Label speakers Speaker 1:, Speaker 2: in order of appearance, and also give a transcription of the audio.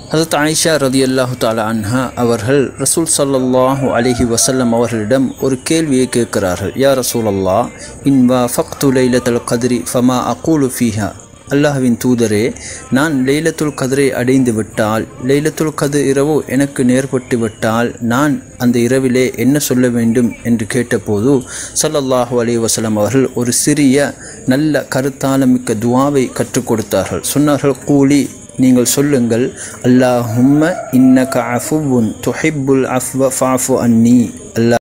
Speaker 1: ஹசரத் ஆயிஷா ரதி அல்லாஹு தாலா அன்ஹா அவர்கள் ரசூல் ஸல்லல்லாஹு அலைஹி வஸல்லம் அவர்களிடம் ஒரு கேள்வியை கேட்கிறார்கள் யா ரசூல் அல்லா இன் வா ஃபக்து லைலத்துல் கத்ரி ஃபமா அகூலு ஃபீஹா அல்லாஹ்வின் தூதரே நான் லைலத்துல் கதிரை அடைந்து விட்டால் லைலத்துல் கது இரவு எனக்கு நேர்பட்டு விட்டால் நான் அந்த இரவிலே என்ன சொல்ல வேண்டும் என்று கேட்டபோது ஸல்லல்லாஹு அலைஹி வஸல்லம் அவர்கள் ஒரு சிறிய நல்ல கருத்தாளமிக்க துவாவை கற்றுக் கொடுத்தார்கள் சொன்னார்கள் கூலி நீங்கள் சொல்லுங்கள் அல்லாஹும்ம இன்னக அஃபுவுன் துஹிப்புல் அஃப்வ ஃபாஃபு அன்னி அல்லாஹ்